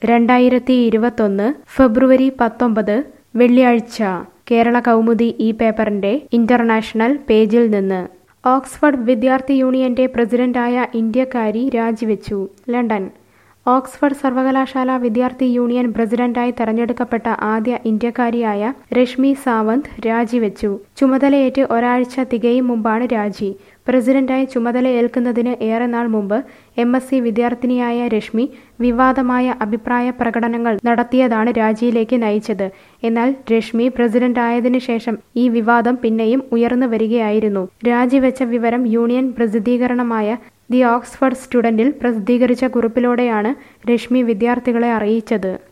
രണ്ടായിരത്തി ഇരുപത്തൊന്ന് ഫെബ്രുവരി പത്തൊമ്പത് വെള്ളിയാഴ്ച കേരള കൗമുദി ഈ പേപ്പറിന്റെ ഇന്റർനാഷണൽ പേജിൽ നിന്ന് ഓക്സ്ഫോർഡ് വിദ്യാർത്ഥി യൂണിയന്റെ പ്രസിഡന്റായ ഇന്ത്യക്കാരി രാജിവെച്ചു ലണ്ടൻ ഓക്സ്ഫോർഡ് സർവകലാശാല വിദ്യാർത്ഥി യൂണിയൻ പ്രസിഡന്റായി തെരഞ്ഞെടുക്കപ്പെട്ട ആദ്യ ഇന്ത്യക്കാരിയായ രശ്മി സാവന്ത് രാജിവെച്ചു ചുമതലയേറ്റ് ഒരാഴ്ച തികയും മുമ്പാണ് രാജി പ്രസിഡന്റായി ചുമതലയേൽക്കുന്നതിന് ഏറെ നാൾ മുമ്പ് എം എസ് സി വിദ്യാർത്ഥിനിയായ രശ്മി വിവാദമായ അഭിപ്രായ പ്രകടനങ്ങൾ നടത്തിയതാണ് രാജിയിലേക്ക് നയിച്ചത് എന്നാൽ രശ്മി പ്രസിഡന്റായതിനു ശേഷം ഈ വിവാദം പിന്നെയും ഉയർന്നു വരികയായിരുന്നു രാജിവെച്ച വിവരം യൂണിയൻ പ്രസിദ്ധീകരണമായ ദി ഓക്സ്ഫോർഡ് സ്റ്റുഡന്റിൽ പ്രസിദ്ധീകരിച്ച കുറിപ്പിലൂടെയാണ് രശ്മി വിദ്യാർത്ഥികളെ അറിയിച്ചത്